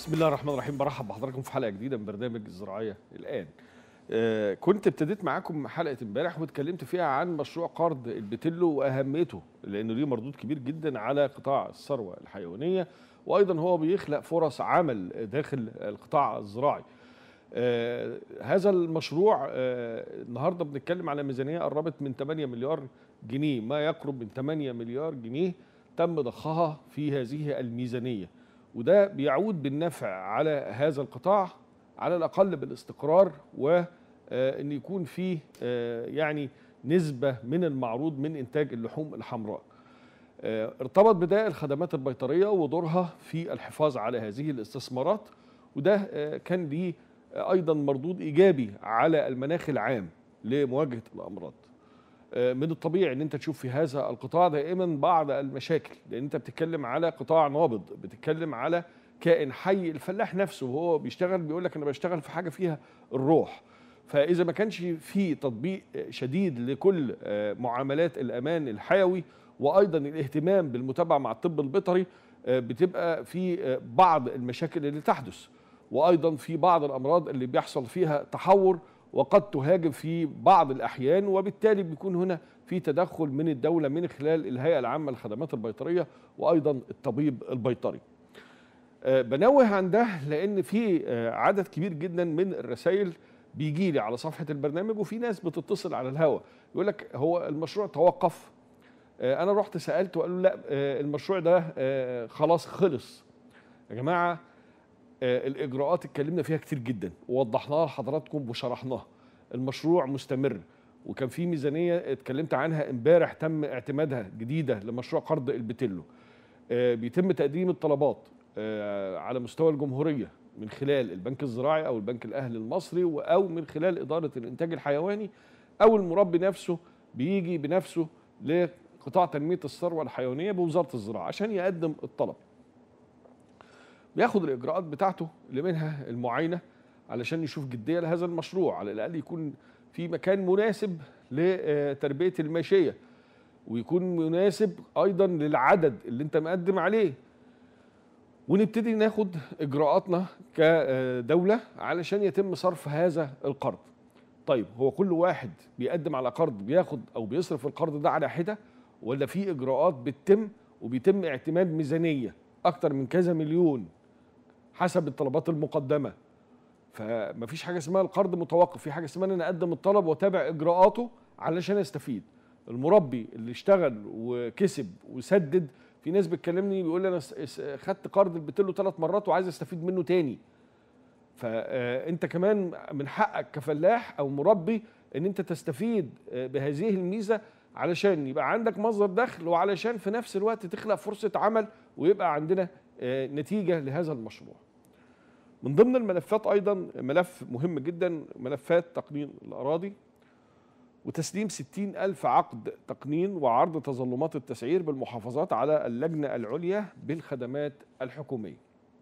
بسم الله الرحمن الرحيم برحب بحضراتكم في حلقه جديده من برنامج الزراعيه الان آه كنت ابتديت معاكم حلقه امبارح واتكلمت فيها عن مشروع قرض البتلو واهميته لانه ليه مردود كبير جدا على قطاع الثروه الحيوانيه وايضا هو بيخلق فرص عمل داخل القطاع الزراعي آه هذا المشروع آه النهارده بنتكلم على ميزانيه قربت من 8 مليار جنيه ما يقرب من 8 مليار جنيه تم ضخها في هذه الميزانيه وده بيعود بالنفع على هذا القطاع على الاقل بالاستقرار وان يكون فيه يعني نسبه من المعروض من انتاج اللحوم الحمراء. ارتبط بده الخدمات البيطريه ودورها في الحفاظ على هذه الاستثمارات وده كان ليه ايضا مردود ايجابي على المناخ العام لمواجهه الامراض. من الطبيعي ان انت تشوف في هذا القطاع دائما بعض المشاكل لان انت بتتكلم على قطاع نابض بتتكلم على كائن حي الفلاح نفسه وهو بيشتغل بيقول لك انا بشتغل في حاجه فيها الروح فاذا ما كانش في تطبيق شديد لكل معاملات الامان الحيوي وايضا الاهتمام بالمتابعه مع الطب البيطري بتبقى في بعض المشاكل اللي تحدث وايضا في بعض الامراض اللي بيحصل فيها تحور وقد تهاجم في بعض الأحيان وبالتالي بيكون هنا في تدخل من الدولة من خلال الهيئة العامة للخدمات البيطرية وأيضا الطبيب البيطري بنوه عن ده لأن في عدد كبير جدا من الرسائل بيجي لي على صفحة البرنامج وفي ناس بتتصل على الهواء يقول لك هو المشروع توقف أنا رحت سألت وقالوا لا المشروع ده خلاص خلص يا جماعة الاجراءات اتكلمنا فيها كتير جدا ووضحناها لحضراتكم وشرحناها المشروع مستمر وكان في ميزانيه اتكلمت عنها امبارح تم اعتمادها جديده لمشروع قرض البتلو بيتم تقديم الطلبات على مستوى الجمهوريه من خلال البنك الزراعي او البنك الاهلي المصري او من خلال اداره الانتاج الحيواني او المربي نفسه بيجي بنفسه لقطاع تنميه الثروه الحيوانيه بوزاره الزراعه عشان يقدم الطلب بياخد الاجراءات بتاعته اللي منها المعاينه علشان يشوف جديه لهذا المشروع على الاقل يكون في مكان مناسب لتربيه الماشيه ويكون مناسب ايضا للعدد اللي انت مقدم عليه ونبتدي ناخد اجراءاتنا كدوله علشان يتم صرف هذا القرض طيب هو كل واحد بيقدم على قرض بياخد او بيصرف القرض ده على حده ولا في اجراءات بتتم وبيتم اعتماد ميزانيه اكتر من كذا مليون حسب الطلبات المقدمه فمفيش حاجه اسمها القرض متوقف في حاجه اسمها ان انا اقدم الطلب واتابع اجراءاته علشان استفيد المربي اللي اشتغل وكسب وسدد في ناس بتكلمني بيقول لي انا خدت قرض البتلو ثلاث مرات وعايز استفيد منه تاني فانت كمان من حقك كفلاح او مربي ان انت تستفيد بهذه الميزه علشان يبقى عندك مصدر دخل وعلشان في نفس الوقت تخلق فرصه عمل ويبقى عندنا نتيجه لهذا المشروع. من ضمن الملفات ايضا ملف مهم جدا ملفات تقنين الاراضي وتسليم 60 ألف عقد تقنين وعرض تظلمات التسعير بالمحافظات على اللجنة العليا بالخدمات الحكومية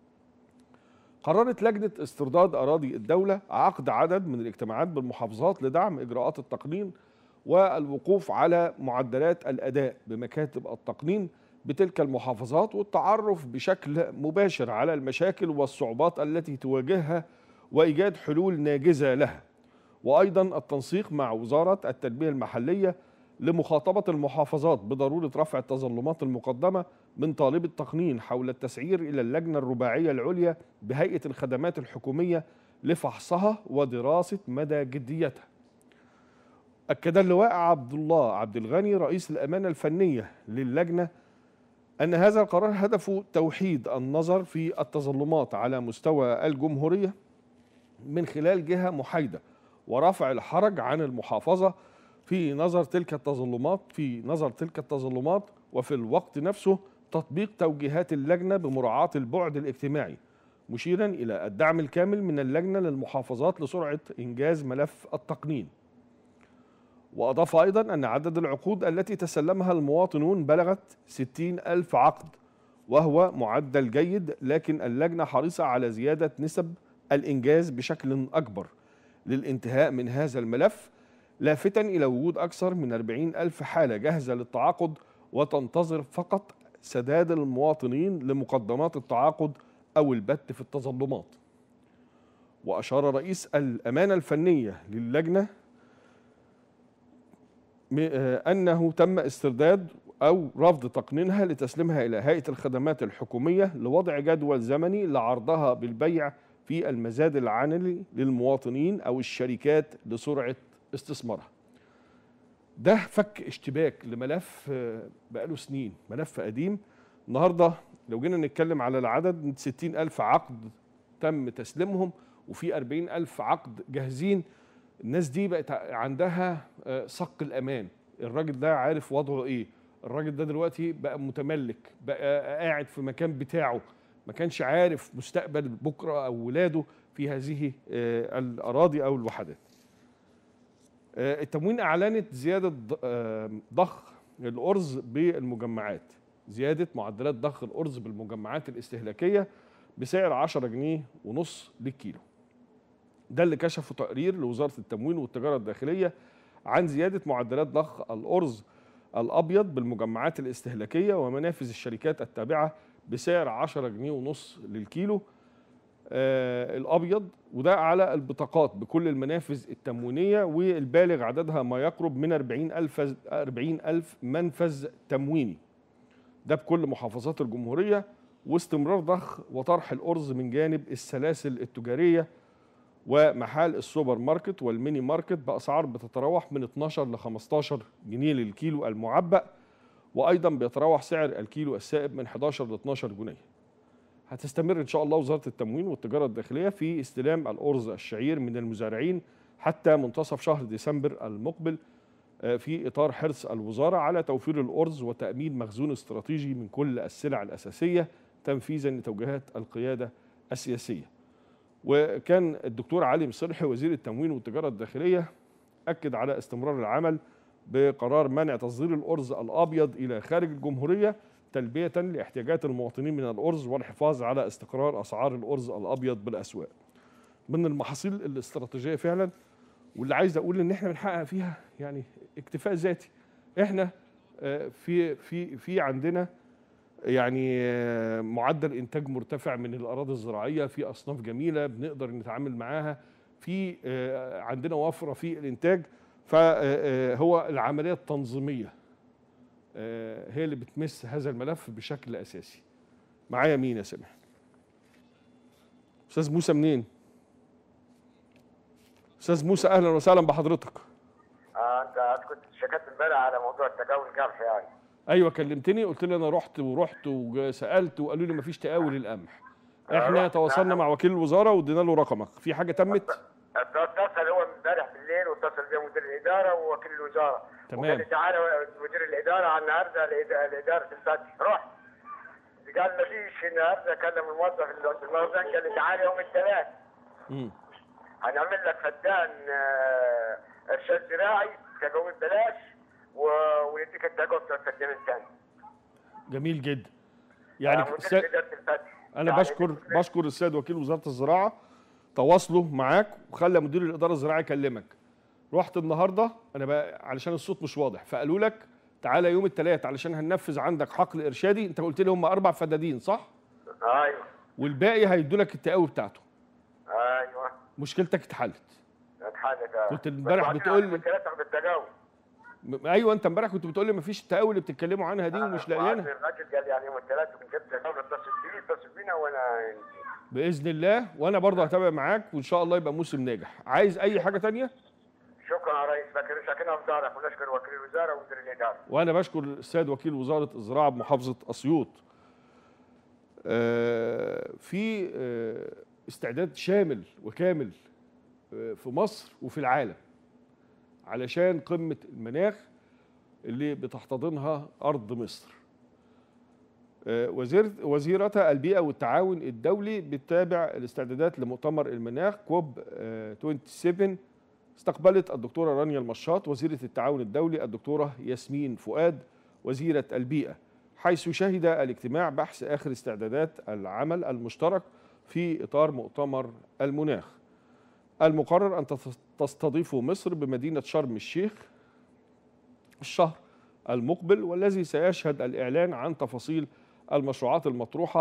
قررت لجنة استرداد أراضي الدولة عقد عدد من الاجتماعات بالمحافظات لدعم إجراءات التقنين والوقوف على معدلات الأداء بمكاتب التقنين بتلك المحافظات والتعرف بشكل مباشر على المشاكل والصعوبات التي تواجهها وايجاد حلول ناجزه لها وايضا التنسيق مع وزاره التنميه المحليه لمخاطبه المحافظات بضروره رفع التظلمات المقدمه من طالب التقنين حول التسعير الى اللجنه الرباعيه العليا بهيئه الخدمات الحكوميه لفحصها ودراسه مدى جديتها اكد اللواء عبد الله عبد الغني رئيس الامانه الفنيه للجنه أن هذا القرار هدفه توحيد النظر في التظلمات على مستوى الجمهورية من خلال جهة محايدة ورفع الحرج عن المحافظة في نظر تلك التظلمات في نظر تلك التظلمات وفي الوقت نفسه تطبيق توجيهات اللجنة بمراعاة البعد الاجتماعي مشيرا إلى الدعم الكامل من اللجنة للمحافظات لسرعة إنجاز ملف التقنين وأضاف أيضا أن عدد العقود التي تسلمها المواطنون بلغت 60 ألف عقد وهو معدل جيد لكن اللجنة حريصة على زيادة نسب الإنجاز بشكل أكبر للانتهاء من هذا الملف لافتا إلى وجود أكثر من 40 ألف حالة جاهزة للتعاقد وتنتظر فقط سداد المواطنين لمقدمات التعاقد أو البت في التظلمات وأشار رئيس الأمانة الفنية للجنة أنه تم استرداد أو رفض تقنينها لتسليمها إلى هيئة الخدمات الحكومية لوضع جدول زمني لعرضها بالبيع في المزاد العنلي للمواطنين أو الشركات لسرعة استثمارها ده فك اشتباك لملف بقاله سنين ملف قديم النهاردة لو جينا نتكلم على العدد 60 ألف عقد تم تسليمهم وفي 40 ألف عقد جاهزين الناس دي بقت عندها صق الأمان الراجل ده عارف وضعه إيه الراجل ده دلوقتي بقى متملك بقى قاعد في مكان بتاعه ما كانش عارف مستقبل بكرة أو ولاده في هذه الأراضي أو الوحدات التموين أعلنت زيادة ضخ الأرز بالمجمعات زيادة معدلات ضخ الأرز بالمجمعات الاستهلاكية بسعر 10 جنيه ونص للكيلو ده اللي كشفه تقرير لوزارة التموين والتجارة الداخلية عن زيادة معدلات ضخ الأرز الأبيض بالمجمعات الاستهلاكية ومنافذ الشركات التابعة بسعر 10 جنيه ونص للكيلو آه الأبيض وده على البطاقات بكل المنافذ التموينية والبالغ عددها ما يقرب من 40 ألف, 40 ألف منفذ تمويني ده بكل محافظات الجمهورية واستمرار ضخ وطرح الأرز من جانب السلاسل التجارية ومحال السوبر ماركت والميني ماركت بأسعار بتتراوح من 12 ل 15 جنيه للكيلو المعبأ وأيضا بيتراوح سعر الكيلو السائب من 11 ل 12 جنيه هتستمر إن شاء الله وزارة التموين والتجارة الداخلية في استلام الأرز الشعير من المزارعين حتى منتصف شهر ديسمبر المقبل في إطار حرص الوزارة على توفير الأرز وتأمين مخزون استراتيجي من كل السلع الأساسية تنفيذا لتوجيهات القيادة السياسية وكان الدكتور علي مصلحي وزير التموين والتجارة الداخلية أكد على استمرار العمل بقرار منع تصدير الأرز الأبيض إلى خارج الجمهورية تلبية لاحتياجات المواطنين من الأرز والحفاظ على استقرار أسعار الأرز الأبيض بالأسواق من المحاصيل الاستراتيجية فعلا واللي عايز أقول إن إحنا بنحقق فيها يعني اكتفاء ذاتي إحنا في في في عندنا يعني معدل انتاج مرتفع من الاراضي الزراعيه في اصناف جميله بنقدر نتعامل معاها في عندنا وفره في الانتاج فهو العمليه التنظيميه هي اللي بتمس هذا الملف بشكل اساسي معايا مين يا سامح استاذ موسى منين استاذ موسى اهلا وسهلا بحضرتك آه انت كنت شكيت امبارح على موضوع التجاوز القمح يعني ايوه كلمتني قلت لي انا رحت ورحت وسالت وقالوا لي مفيش تقاول القمح احنا تواصلنا مع وكيل الوزاره وادينا له رقمك في حاجه تمت اتصل هو امبارح بالليل واتصل بيه مدير الاداره ووكيل الوزاره تمام. وقال لي تعالى مدير الاداره على النهارده لاداره الفتح رحت قال ما فيش النهارده كلم الموظف اللي عند المخزن قال لي تعالى يوم الثلاث امم هنعمل لك فدان آه، ارشاد زراعي تجاوز ببلاش و- ونديك التجاوز بتاع الفدان الثاني جميل جدا يعني مدير الس- اداره الفتح انا يعني بشكر بشكر السيد وكيل وزاره الزراعه تواصله معاك وخلى مدير الاداره الزراعيه يكلمك رحت النهارده انا بقى علشان الصوت مش واضح فقالوا لك تعالى يوم الثلاث علشان هننفذ عندك حقل ارشادي انت قلت لي هم اربع فدادين صح ايوه والباقي هيدوا لك التقاوي بتاعته ايوه مشكلتك اتحلت اتحدث آه. كنت امبارح بس بتقول لي- بعدين ثلاثة بالتجاوز م- ايوه انت امبارح كنت بتقول لي مفيش التقاوي اللي بتتكلموا عنها دي ومش لاقيينها الراجل قال يعني يوم الثلاث كنت جبت تجاوز اتصل بيه اتصل بينا وانا باذن الله وانا برضه هتابع معاك وان شاء الله يبقى موسم ناجح عايز اي حاجه تانية شكرا يا ريس فاكر ساكنها في دارك ونشكر وكيل الوزاره ومدير الاداره وانا بشكر السيد وكيل وزاره الزراعه بمحافظه اسيوط آه، في آه، استعداد شامل وكامل آه، في مصر وفي العالم علشان قمه المناخ اللي بتحتضنها ارض مصر آه، وزير وزيرة البيئة والتعاون الدولي بتتابع الاستعدادات لمؤتمر المناخ كوب آه، 27 استقبلت الدكتورة رانيا المشاط وزيرة التعاون الدولي الدكتورة ياسمين فؤاد وزيرة البيئة حيث شهد الاجتماع بحث آخر استعدادات العمل المشترك في إطار مؤتمر المناخ المقرر أن تس- تستضيفه مصر بمدينة شرم الشيخ الشهر المقبل والذي سيشهد الإعلان عن تفاصيل المشروعات المطروحة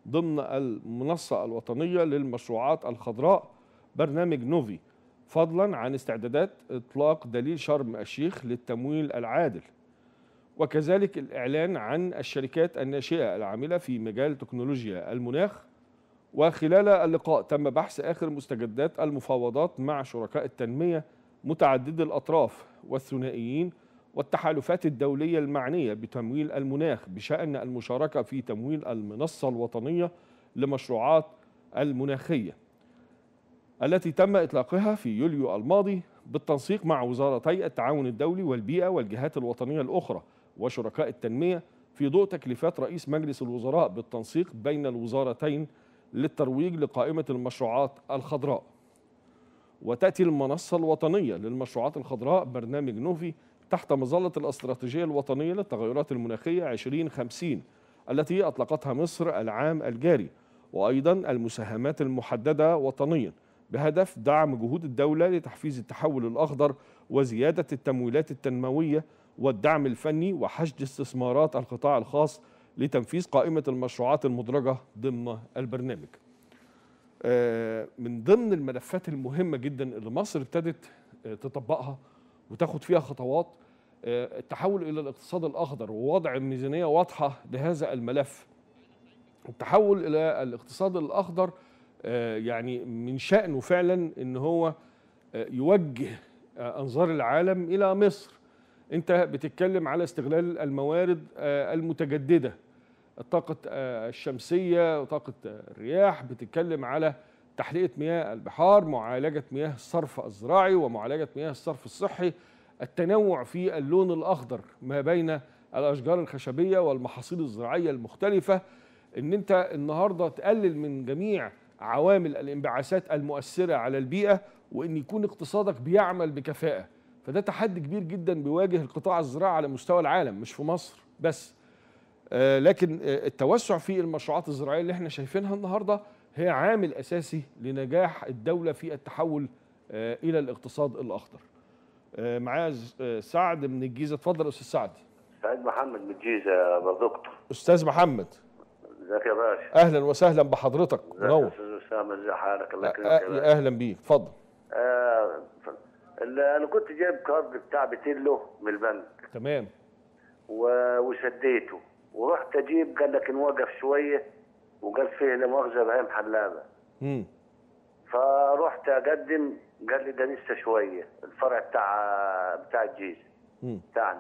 ضمن المنصة الوطنية للمشروعات الخضراء برنامج نوفي فضلا عن استعدادات إطلاق دليل شرم الشيخ للتمويل العادل وكذلك الإعلان عن الشركات الناشئة العاملة في مجال تكنولوجيا المناخ وخلال اللقاء تم بحث آخر مستجدات المفاوضات مع شركاء التنمية متعددي الأطراف والثنائيين والتحالفات الدولية المعنية بتمويل المناخ بشأن المشاركة في تمويل المنصة الوطنية لمشروعات المناخية التي تم إطلاقها في يوليو الماضي بالتنسيق مع وزارتي التعاون الدولي والبيئة والجهات الوطنية الأخرى وشركاء التنمية في ضوء تكليفات رئيس مجلس الوزراء بالتنسيق بين الوزارتين للترويج لقائمة المشروعات الخضراء وتأتي المنصة الوطنية للمشروعات الخضراء برنامج نوفي تحت مظلة الاستراتيجية الوطنية للتغيرات المناخية 2050 التي أطلقتها مصر العام الجاري وأيضا المساهمات المحددة وطنيا بهدف دعم جهود الدولة لتحفيز التحول الأخضر وزيادة التمويلات التنموية والدعم الفني وحشد استثمارات القطاع الخاص لتنفيذ قائمة المشروعات المدرجة ضمن البرنامج آه، من ضمن الملفات المهمة جدا اللي مصر ابتدت آه، تطبقها وتاخد فيها خطوات آه، التحول إلى الاقتصاد الأخضر ووضع ميزانية واضحة لهذا الملف التحول إلى الاقتصاد الأخضر آه، يعني من شأنه فعلا ان هو آه، يوجه آه، انظار العالم الى مصر انت بتتكلم على استغلال الموارد آه، المتجدده الطاقه آه، الشمسيه وطاقه آه، الرياح بتتكلم على تحليه مياه البحار معالجه مياه الصرف الزراعي ومعالجه مياه الصرف الصحي التنوع في اللون الاخضر ما بين الاشجار الخشبيه والمحاصيل الزراعيه المختلفه ان انت النهارده تقلل من جميع عوامل الانبعاثات المؤثره على البيئه وان يكون اقتصادك بيعمل بكفاءه فده تحدي كبير جدا بيواجه القطاع الزراعي على مستوى العالم مش في مصر بس آه لكن آه التوسع في المشروعات الزراعيه اللي احنا شايفينها النهارده هي عامل اساسي لنجاح الدوله في التحول آه الى الاقتصاد الاخضر آه معايا ز- آه، سعد من الجيزه اتفضل يا استاذ سعد سعيد محمد من الجيزة يا دكتور استاذ محمد ازيك يا باشا اهلا وسهلا بحضرتك ازيك يا منور استاذ اسامه ازي حالك الله آه، يكرمك يا آه، باشا اهلا بيك اتفضل آه، ف- ال- انا كنت جايب كارد بتاع بتيلو من البنك تمام و- وسديته ورحت اجيب قال لك نوقف شويه وقال فيه لا مؤاخذه بهايم حلابه امم فرحت اقدم قال لي ده لسه شويه الفرع بتاع بتاع الجيزه امم بتاعنا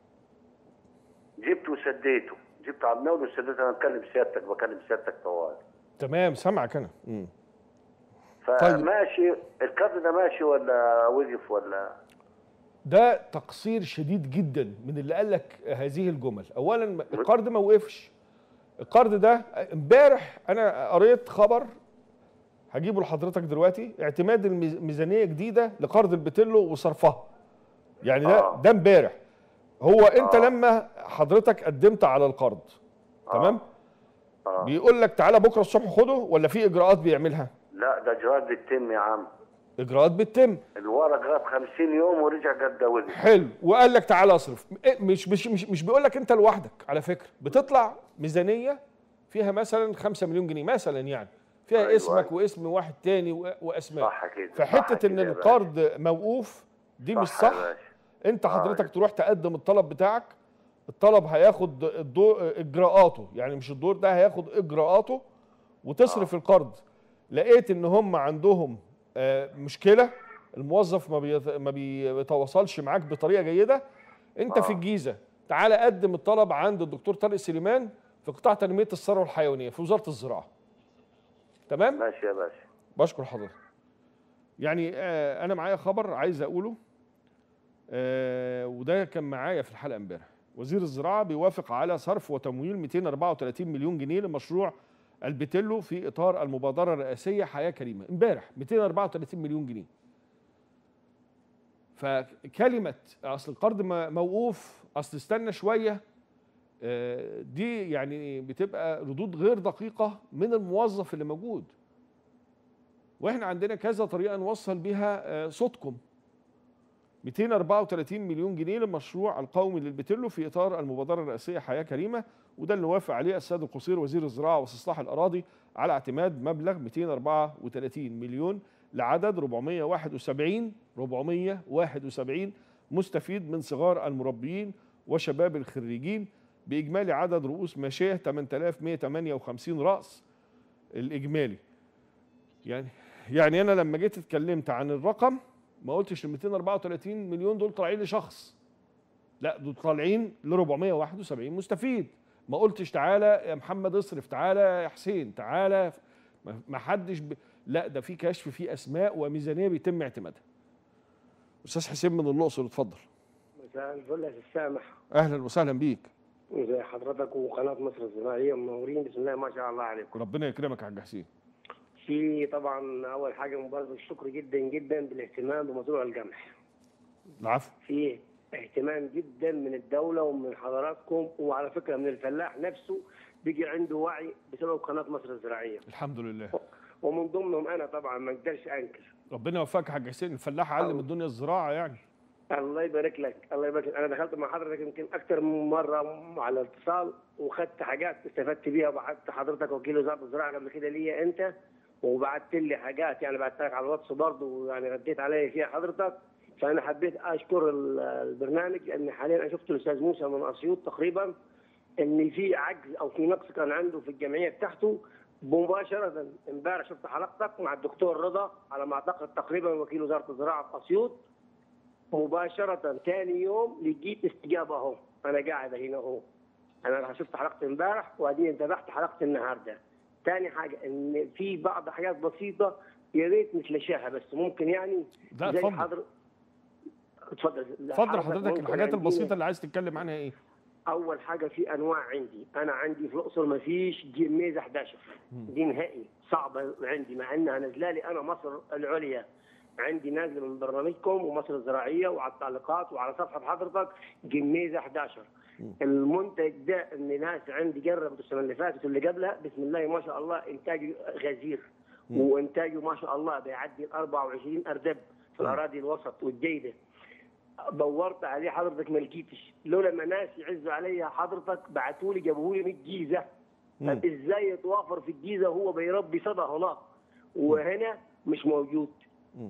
جبته وسديته جبته على المول وسديته انا بكلم سيادتك بكلم سيادتك طوال تمام سامعك انا امم فماشي الكارد ده ماشي ولا وقف ولا ده تقصير شديد جدا من اللي قال لك هذه الجمل اولا القرض ما وقفش القرض ده امبارح انا قريت خبر هجيبه لحضرتك دلوقتي اعتماد الميز- ميزانيه جديده لقرض البتلو وصرفها يعني ده آه. ده امبارح هو انت آه. لما حضرتك قدمت على القرض تمام آه. بيقول لك تعالى بكره الصبح خده ولا في اجراءات بيعملها لا ده اجراءات بتتم يا عم اجراءات بتتم الورق غاب 50 يوم ورجع قد ده وقف حلو وقال لك تعالى اصرف إيه، مش مش مش, مش بيقول لك انت لوحدك على فكره بتطلع ميزانيه فيها مثلا 5 مليون جنيه مثلا يعني فيها أيوة، اسمك أيوة. واسم واحد تاني و- واسماء صح كده صح فحته ان كده يا باشا. القرض موقوف دي مش يا صح باشا. انت آه. حضرتك تروح تقدم الطلب بتاعك الطلب هياخد الدور اجراءاته يعني مش الدور ده هياخد اجراءاته وتصرف القرض لقيت ان هم عندهم آه، مشكله الموظف ما بيت- ما بيتواصلش معاك بطريقه جيده انت في آه. الجيزه تعالى قدم الطلب عند الدكتور طارق سليمان في قطاع تنميه الثروه الحيوانيه في وزاره الزراعه تمام ماشي يا باشا بشكر حضرتك يعني آه انا معايا خبر عايز اقوله آه وده كان معايا في الحلقه امبارح وزير الزراعه بيوافق على صرف وتمويل 234 مليون جنيه لمشروع البتلو في اطار المبادره الرئاسيه حياه كريمه امبارح 234 مليون جنيه فكلمه اصل القرض م- موقوف اصل استنى شويه آه، دي يعني بتبقى ردود غير دقيقه من الموظف اللي موجود واحنا عندنا كذا طريقه نوصل بيها آه، صوتكم 234 مليون جنيه للمشروع القومي للبتلو في اطار المبادره الرئاسيه حياه كريمه وده اللي وافق عليه السيد القصير وزير الزراعه واستصلاح الاراضي على اعتماد مبلغ 234 مليون لعدد 471 471 مستفيد من صغار المربيين وشباب الخريجين باجمالي عدد رؤوس ماشيه 8158 راس الاجمالي يعني يعني انا لما جيت اتكلمت عن الرقم ما قلتش ال 234 مليون دول طالعين لشخص لا دول طالعين ل 471 مستفيد ما قلتش تعالى يا محمد اصرف تعالى يا حسين تعالى ما- ما حدش ب... لا ده في كشف في اسماء وميزانيه بيتم اعتمادها استاذ حسين من الاقصر اتفضل مساء الفل يا أستاذ سامح اهلا وسهلا بيك زي حضرتك وقناه مصر الزراعيه منورين بسم الله ما شاء الله عليكم ربنا يكرمك يا حاج حسين في طبعا اول حاجه مبارك الشكر جدا جدا بالاهتمام بموضوع القمح العفو في اهتمام جدا من الدوله ومن حضراتكم وعلى فكره من الفلاح نفسه بيجي عنده وعي بسبب قناه مصر الزراعيه الحمد لله ومن ضمنهم انا طبعا ما اقدرش انكر ربنا يوفقك يا حاج حسين الفلاح علم الدنيا الزراعه يعني الله يبارك لك الله يبارك لك انا دخلت مع حضرتك يمكن اكثر من مره على الاتصال وخدت حاجات استفدت بيها وبعت حضرتك وكيل وزاره الزراعه قبل كده ليا انت وبعت لي حاجات يعني بعتها لك على الواتس برضه ويعني رديت عليا فيها حضرتك فانا حبيت اشكر ال- البرنامج لان حاليا انا شفت الاستاذ موسى من اسيوط تقريبا ان في عجز او في نقص كان عنده في الجمعيه بتاعته مباشره امبارح شفت حلقتك مع الدكتور رضا على ما اعتقد تقريبا وكيل وزاره الزراعه في اسيوط مباشرة ثاني يوم لقيت استجابة اهو أنا قاعد هنا اهو أنا شفت حلقة امبارح وبعدين انتبهت حلقة النهاردة ثاني حاجة إن في بعض حاجات بسيطة يا ريت نتلاشاها بس ممكن يعني لا زي اتفضل حضر اتفضل اتفضل حضرتك ممكن الحاجات عندي- البسيطه اللي عايز تتكلم عنها ايه اول حاجه في انواع عندي انا عندي في الاقصر ما فيش ميزه 11 دي نهائي صعبه عندي مع انها نازله لي انا مصر العليا عندي نازله من برنامجكم ومصر الزراعيه وعلى التعليقات وعلى صفحه حضرتك جميزه 11 المنتج ده ان ناس عندي جربت السنه اللي فاتت واللي قبلها بسم الله ما شاء الله انتاجه غزير وانتاجه ما شاء الله بيعدي ال 24 اردب في الاراضي الوسط والجيده دورت عليه حضرتك ما لقيتش لولا ما ناس يعزوا عليا حضرتك بعتوا لي جابوا لي من الجيزه مم. طب ازاي يتوافر في الجيزه وهو بيربي صدى هناك وهنا مش موجود مم.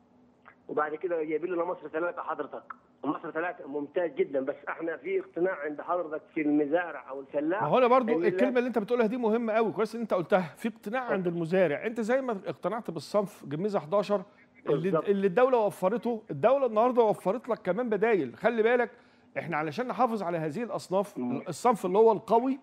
وبعد كده جايبين لنا مصر ثلاثه حضرتك مصر ثلاثه ممتاز جدا بس احنا في اقتناع عند حضرتك في المزارع او الفلاح ما هو انا برضو إن لا- الكلمه اللي انت بتقولها دي مهمه قوي كويس ان انت قلتها في اقتناع عند المزارع انت زي ما اقتنعت بالصنف جميزه 11 اللي, بالظبط. اللي الدوله وفرته الدوله النهارده وفرت لك كمان بدايل خلي بالك احنا علشان نحافظ على هذه الاصناف مم. الصنف اللي هو القوي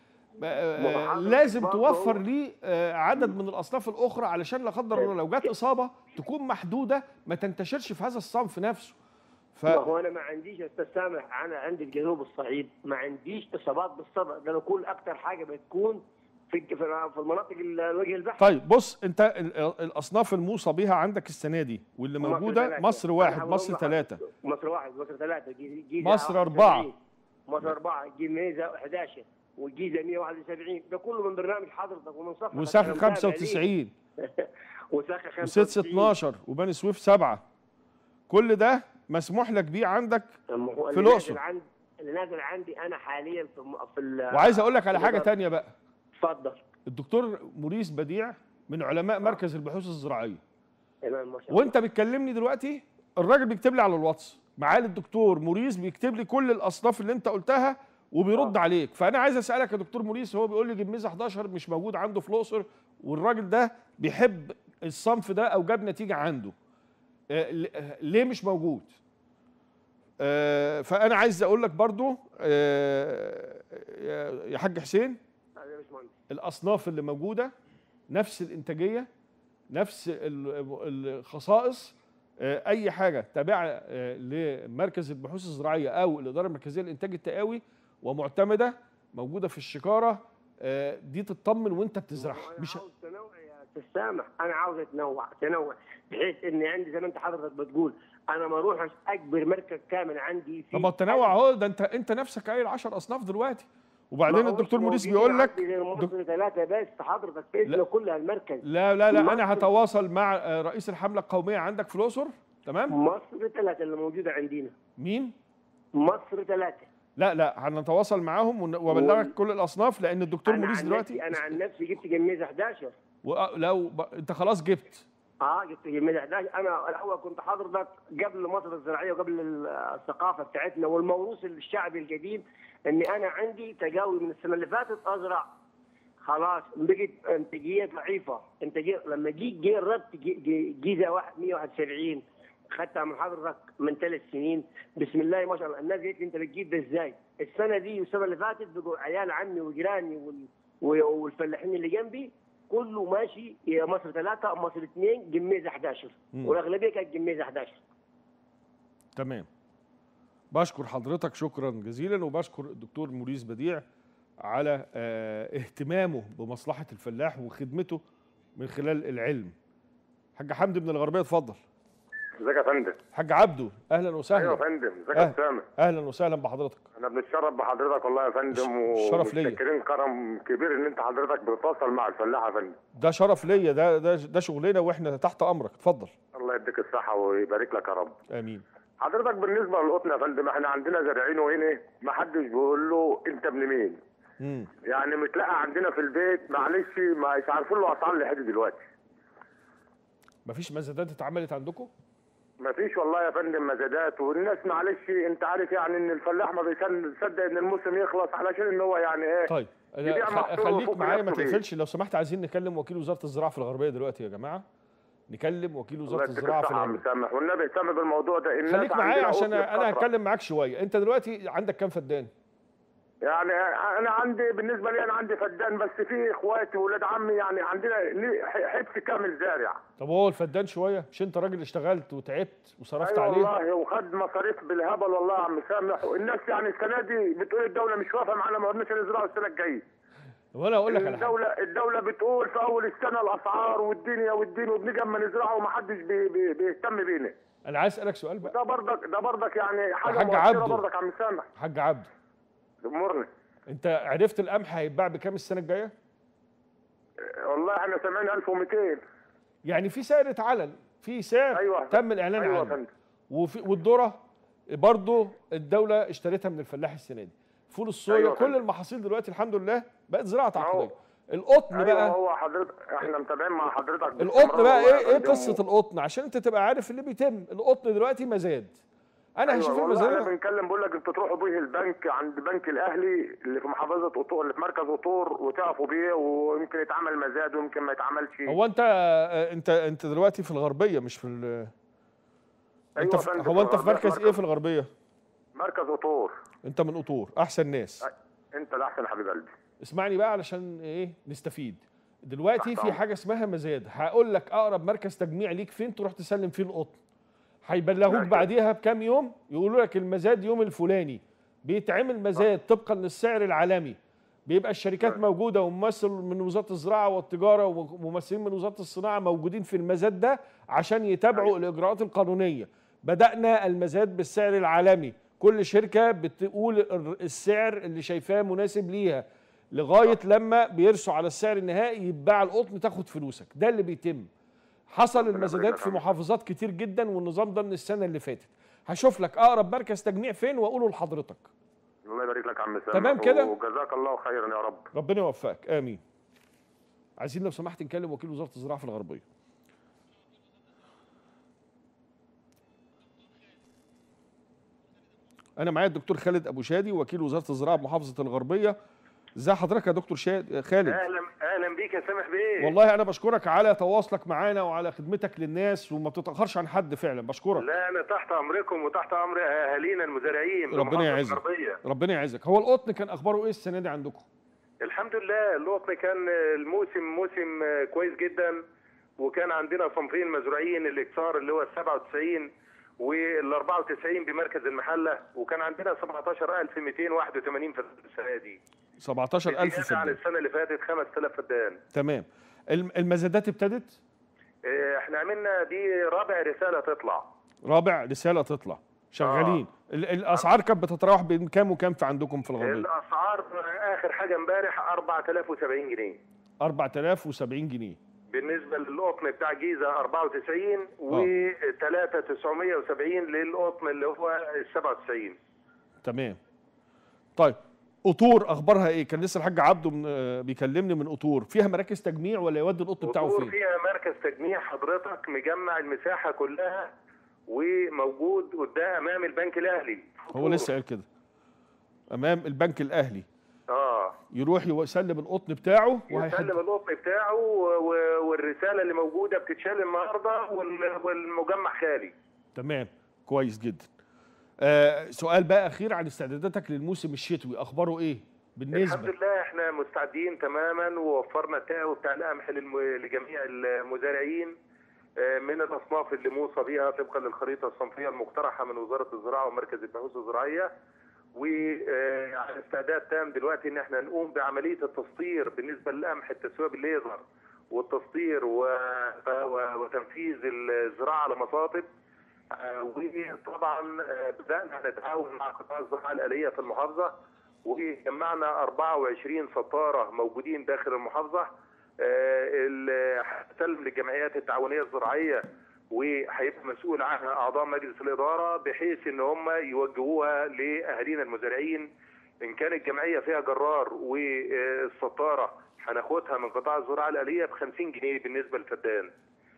آه، ما هو حضرتك لازم برضه توفر هو- ليه آه، عدد من الاصناف الاخرى علشان لا قدر الله لو جت اصابه تكون محدوده ما تنتشرش في هذا الصنف نفسه ف ما هو انا ما عنديش يا استاذ سامح انا عندي في جنوب الصعيد ما عنديش اصابات بالصدى ده انا كل اكتر حاجه بتكون في في في المناطق الوجه البحري طيب بص انت ال- ال- الاصناف الموصى بها عندك السنه دي واللي مصر موجوده ثلاثة. مصر واحد أنا مصر هقول ثلاثه مصر واحد مصر ثلاثة جي- جيزة مصر 71. أربعة. مصر أربعة جيزة 11 والجيزة 171 ده كله من برنامج حضرتك ومن صفحة وساخه 95 وساخة 95 وسدس 12 وبني سويف 7 كل ده مسموح لك بيه عندك أما هو في اللي الأقصر. نازل عندي اللي نازل عندي أنا حاليا في الم- في ال- وعايز اقول لك على في حاجه الإدارة. تانية بقى اتفضل الدكتور موريس بديع من علماء مركز البحوث الزراعيه تمام ما شاء الله وانت بتكلمني دلوقتي الراجل بيكتب لي على الواتس معالي الدكتور موريس بيكتب لي كل الاصناف اللي انت قلتها وبيرد آه. عليك فانا عايز اسالك يا دكتور موريس هو بيقول لي جميزه 11 مش موجود عنده في الاقصر والراجل ده بيحب الصنف ده او جاب نتيجه عنده آه، ل- آه، ليه مش موجود آه، فانا عايز اقول لك برضو آه، يا- يا حاج حسين هذا يا باشمهندس الاصناف اللي موجوده نفس الانتاجيه نفس ال- الخصائص آه، اي حاجه تابعه آه، لمركز البحوث الزراعيه او الاداره المركزيه للانتاج التقاوي ومعتمده موجوده في الشكاره آه، دي تطمن وانت بتزرعها أنا مش عاوز تنوع يا استاذ سامح انا عاوز اتنوع تنوع بحيث اني عندي زي ما انت حضرتك بتقول انا ما اروحش اجبر مركز كامل عندي في طب ما التنوع اهو ده انت انت نفسك قايل 10 اصناف دلوقتي وبعدين ما هو الدكتور مش موريس موجودين بيقول لك عندي غير مصر ثلاثه بس حضرتك اسمه كلها المركز لا لا لا انا مصر- هتواصل مع آه، رئيس الحمله القوميه عندك في الاقصر تمام مصر ثلاثة اللي موجودة عندنا مين مصر ثلاثة لا لا هنتواصل معاهم ون- وابلغك كل الاصناف لان الدكتور أنا موريس عن دلوقتي نفسي- أنا عن نفسي جبت جميزة 11 ولو ب... انت خلاص جبت اه جبت جميزة 11 أنا الأول كنت حضرتك قبل مصر الزراعية وقبل ال- الثقافة بتاعتنا والموروث الشعبي القديم إني أنا عندي تقاوي من السنة اللي فاتت أزرع خلاص بقت انتاجيه ضعيفه انتاجيه لما جيت جه الربط جي- جي- جيزه واحد 171 خدتها من حضرتك من ثلاث سنين بسم الله ما شاء الله الناس قالت لي انت بتجيب ده ازاي؟ السنه دي والسنه اللي فاتت بقوا عيال عمي وجيراني وال- و- والفلاحين اللي جنبي كله ماشي يا مصر ثلاثه مصر اثنين جميزه 11 مم. والاغلبيه كانت جميزه 11 تمام بشكر حضرتك شكرا جزيلا وبشكر الدكتور موريس بديع على آه، اهتمامه بمصلحة الفلاح وخدمته من خلال العلم حاج حمدي من الغربية اتفضل ازيك يا فندم حاج عبده اهلا ايوه يا وسهلا فندم ازيك أه. يا اسامه اهلا وسهلا بحضرتك انا بنتشرف بحضرتك والله يا فندم الشرف ليا. ومتشكرين كرم كبير ان انت حضرتك بتتواصل مع الفلاح يا فندم ده شرف ليا ده ده ده شغلنا واحنا تحت امرك اتفضل الله يديك الصحه ويبارك لك يا رب امين حضرتك بالنسبه للقطن يا فندم احنا عندنا زارعين وهنا ما حدش بيقول له انت ابن مين امم يعني متلاقى عندنا في البيت معلش مش عارفين له اسعار لحد دلوقتي مفيش مزادات اتعملت عندكم ما فيش والله يا فندم مزادات والناس معلش انت عارف يعني ان الفلاح ما بيصدق ان الموسم يخلص علشان ان هو يعني ايه طيب أنا يبيع خ- محصوله خليك وفوق معايا ما نفسه بيه. تقفلش لو سمحت عايزين نكلم وكيل وزاره الزراعه في الغربيه دلوقتي يا جماعه نكلم وكيل الله وزاره يديك الزراعه في الصحة يا عم الغربيه سامح والنبي اهتم بالموضوع ده الناس خليك معايا عندنا عشان قطن انا بفترة. هتكلم معاك شويه انت دلوقتي عندك كام فدان يعني انا عندي بالنسبه لي انا عندي فدان بس في اخواتي واولاد عمي يعني عندنا لي- ح- حبس كامل زارع طب هو الفدان شويه مش انت راجل اشتغلت وتعبت وصرفت ايوه عليه والله وخد مصاريف بالهبل والله يا عم سامح والناس يعني السنه دي بتقول الدوله مش واقفه معانا ما قلناش نزرعوا السنه الجايه وانا اقول لك على حاجه الدوله الدوله بتقول في اول السنه الاسعار والدنيا والدين وبنيجي اما نزرعه ومحدش بي بي بيهتم بينا انا عايز اسالك سؤال بقى ده برضك ده برضك يعني حاجه حاج مؤثره عبده. برضك يا عم سامح حاج عبده امورنا انت عرفت القمح هيتباع بكام السنه الجايه والله احنا سامعين 1200 يعني في سعر اتعلن في سعر أيوة. تم الاعلان ايوه يا عنه فندم وفي والذره برضه الدوله اشتريتها من الفلاح السنه دي فول الصويا أيوة كل فندم. المحاصيل دلوقتي الحمد لله بقت زراعه أهو. تعقيديه القطن ايوه بقى هو حضرتك احنا متابعين مع حضرتك القطن باستمرار بقى والله ايه يا ايه فندم. قصه القطن عشان انت تبقى عارف اللي بيتم القطن دلوقتي مزاد انا ايوه هشوف والله احنا المزاد بنتكلم بقول لك انتوا تروحوا بيه البنك عند بنك الاهلي اللي في محافظه قطور اللي في مركز قطور وتقفوا بيه ويمكن يتعمل مزاد ويمكن ما يتعملش هو انت آه، انت انت دلوقتي في الغربيه مش في ال... انت أيوة في... يا فندم، هو انت في الغربية مركز ايه في الغربيه مركز قطور انت من قطور احسن ناس انت الاحسن يا حبيب قلبي اسمعني بقى علشان ايه نستفيد دلوقتي تحت في أمرك. حاجه اسمها مزاد هقول لك اقرب مركز تجميع ليك فين تروح تسلم فيه القطن هيبلغوك ماشي. بعديها بكام يوم يقولوا لك المزاد يوم الفلاني بيتعمل مزاد طبقا للسعر العالمي بيبقى الشركات موجوده وممثل من وزاره الزراعه والتجاره وممثلين من وزاره الصناعه موجودين في المزاد ده عشان يتابعوا الاجراءات القانونيه بدانا المزاد بالسعر العالمي كل شركه بتقول الر- السعر اللي شايفاه مناسب ليها لغايه لما بيرسوا على السعر النهائي يتباع القطن تاخد فلوسك ده اللي بيتم حصل المزادات في محافظات كتير جدا والنظام ده من السنه اللي فاتت هشوف لك اقرب مركز تجميع فين واقوله لحضرتك الله يبارك لك يا عم سامح تمام كده؟ وجزاك الله خيرا يا رب ربنا يوفقك امين عايزين لو سمحت نكلم وكيل وزاره الزراعه في الغربيه انا معايا الدكتور خالد ابو شادي وكيل وزاره الزراعه بمحافظه الغربيه ازي حضرتك يا دكتور شاد خالد اهلا اهلا بيك يا سامح بيه والله انا بشكرك على تواصلك معانا وعلى خدمتك للناس وما بتتاخرش عن حد فعلا بشكرك لا انا تحت امركم وتحت امر اهالينا المزارعين ربنا بمحافظة يعزك. الغربية. ربنا يعزك هو القطن كان اخباره ايه السنه دي عندكم الحمد لله القطن كان الموسم موسم كويس جدا وكان عندنا صنفين مزروعين الاكثار اللي هو ال 97 وال 94 بمركز المحله وكان عندنا 17281 في السنه دي 17000 زيادة عن فدان السنه اللي فاتت 5000 فدان تمام الم- المزادات ابتدت إيه، احنا عملنا دي رابع رساله تطلع رابع رساله تطلع شغالين ال- الاسعار كانت بتتراوح بين كام وكام في عندكم في الغربيه الاسعار اخر حاجه امبارح 4070 جنيه 4070 جنيه بالنسبه للقطن بتاع جيزه 94 و 3970 للقطن اللي هو ال 97 تمام طيب قطور اخبارها ايه كان لسه الحاج عبده من آه، بيكلمني من قطور فيها مراكز تجميع ولا يودي القطن بتاعه وطور فين فيها مركز تجميع حضرتك مجمع المساحه كلها وموجود قدام امام البنك الاهلي هو لسه قال كده امام البنك الاهلي اه يروح يسلم القطن بتاعه وهيحد يسلم القطن بتاعه و- و- والرساله اللي موجوده بتتشال النهارده وال- والمجمع خالي تمام كويس جدا آه سؤال بقى اخير عن استعداداتك للموسم الشتوي اخباره ايه الحمد بالنسبه لله احنا مستعدين تماما ووفرنا التقوي بتاع القمح للم- لجميع المزارعين آه، من الاصناف اللي موصى بها طبقا للخريطه الصنفيه المقترحه من وزاره الزراعه ومركز البحوث الزراعيه وعلى استعداد تام دلوقتي ان احنا نقوم بعمليه التسطير بالنسبه للقمح التسويه بالليزر والتسطير و- و- وتنفيذ الزراعه على مصاطب آه، وطبعا آه، بدانا نتعاون مع قطاع الزراعه الاليه في المحافظه وجمعنا 24 سطاره موجودين داخل المحافظه آه، ال- هتسلم للجمعيات التعاونيه الزراعيه وهيبقى مسؤول عنها اعضاء مجلس الاداره بحيث ان هم يوجهوها لاهالينا المزارعين ان كانت الجمعيه فيها جرار والسطاره هناخدها من قطاع الزراعه الاليه ب 50 جنيه بالنسبه للفدان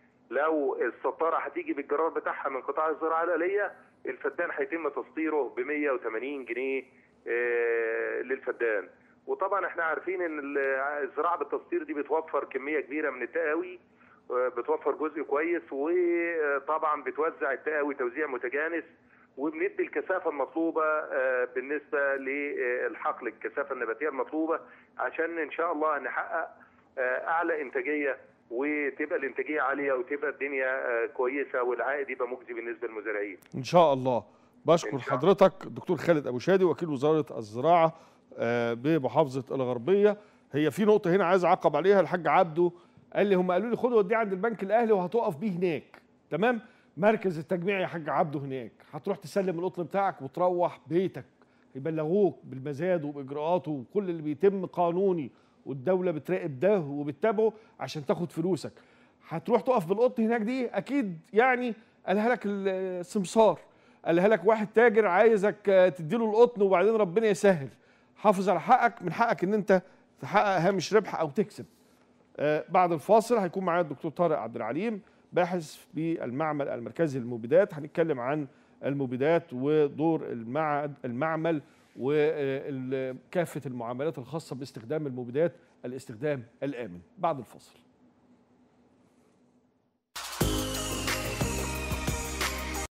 لو السطاره هتيجي بالجرار بتاعها من قطاع الزراعه الاليه الفدان هيتم تسطيره ب 180 جنيه آه، للفدان وطبعا احنا عارفين ان ال- الزراعه بالتسطير دي بتوفر كميه كبيره من التقاوي آه، بتوفر جزء كويس وطبعا بتوزع التقاوي توزيع متجانس وبندي الكثافه المطلوبه آه، بالنسبه للحقل الكثافه النباتيه المطلوبه عشان ان شاء الله نحقق آه، اعلى انتاجيه وتبقى الانتاجيه عاليه وتبقى الدنيا آه، كويسه والعائد يبقى مجزي بالنسبه للمزارعين. ان شاء الله بشكر إن شاء الله. حضرتك الدكتور خالد ابو شادي وكيل وزاره الزراعه آه، بمحافظه الغربيه هي في نقطه هنا عايز اعقب عليها الحاج عبده قال لي هم قالوا لي خد وديه عند البنك الاهلي وهتقف بيه هناك تمام مركز التجميع يا حاج عبده هناك هتروح تسلم القطن بتاعك وتروح بيتك يبلغوك بالمزاد وباجراءاته وكل اللي بيتم قانوني والدوله بتراقب ده وبتتابعه عشان تاخد فلوسك هتروح تقف بالقطن هناك دي اكيد يعني قالها لك السمسار قالها لك واحد تاجر عايزك آه، تديله القطن وبعدين ربنا يسهل حافظ على حقك من حقك ان انت تحقق هامش ربح او تكسب آه، بعد الفاصل هيكون معايا الدكتور طارق عبد العليم باحث بالمعمل المركزي للمبيدات هنتكلم عن المبيدات ودور المعد المعمل وكافه المعاملات الخاصه باستخدام المبيدات الاستخدام الامن بعد الفاصل